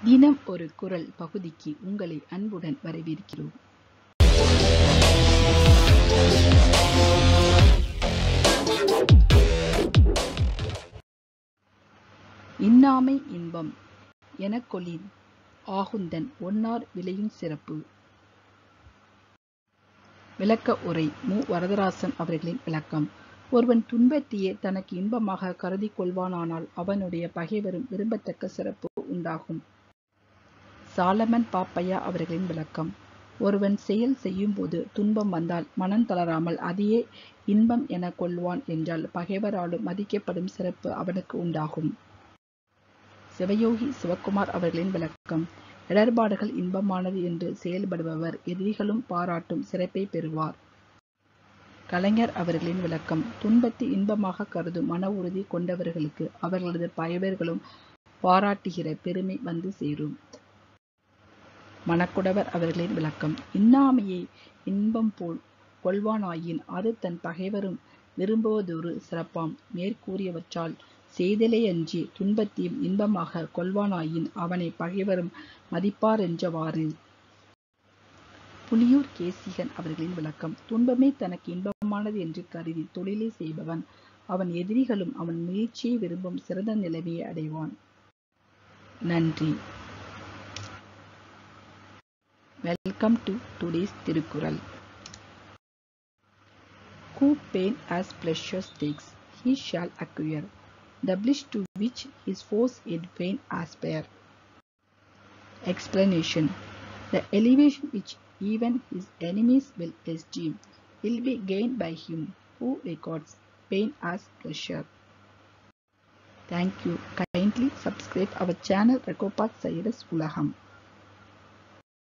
தினம் ஒரு குரல் பகுதிக்கு உங்களை அன்புடன் வரவேற்கிறோம் இன்னாமை இன்பம் எனக்கொளின் ஆகுந்தன் ஒன்னார் விளையும் சிறப்பு விளக்க உரை மு வரதராசன் அவர்களின் விளக்கம் ஒருவன் துன்பத்தையே தனக்கு இன்பமாக கருதி கொள்வானானால் அவனுடைய பகைவரும் விரும்பத்தக்க சிறப்பு உண்டாகும் சாலமன் பாப்பையா அவர்களின் விளக்கம் ஒருவன் செயல் செய்யும் போது துன்பம் வந்தால் மனம் தளராமல் அதையே இன்பம் என கொள்வான் என்றால் பகைவராலும் மதிக்கப்படும் சிறப்பு அவனுக்கு உண்டாகும் சிவயோகி சிவக்குமார் அவர்களின் விளக்கம் இடர்பாடுகள் இன்பமானது என்று செயல்படுபவர் எதிரிகளும் பாராட்டும் சிறப்பை பெறுவார் கலைஞர் அவர்களின் விளக்கம் துன்பத்தை இன்பமாக கருதும் மன உறுதி கொண்டவர்களுக்கு அவர்களது பயவர்களும் பாராட்டுகிற பெருமை வந்து சேரும் மணக்குடவர் அவர்களின் விளக்கம் இன்னாமையை இன்பம் போல் கொள்வானாயின் அது தன் பகைவரும் விரும்புவதொரு சிறப்பாம் மேற்கூறியவற்றால் செய்தலே அன்றி துன்பத்தையும் இன்பமாக கொள்வானாயின் அவனை பகைவரும் மதிப்பாரென்றவாறு புலியூர் கேசிகன் அவர்களின் விளக்கம் துன்பமே தனக்கு இன்பமானது என்று கருதி தொழிலை செய்பவன் அவன் எதிரிகளும் அவன் முயற்சியை விரும்பும் சிறந்த நிலைமையை அடைவான் நன்றி welcome to today's Thirukkural Who pain as pleasure takes, he shall acquire. The bliss to which his foes in vain aspire. Explanation The elevation which even his enemies will esteem will be gained by him who regards pain as pleasure. Thank you. Kindly subscribe our channel Recopat Cyrus Ulaham.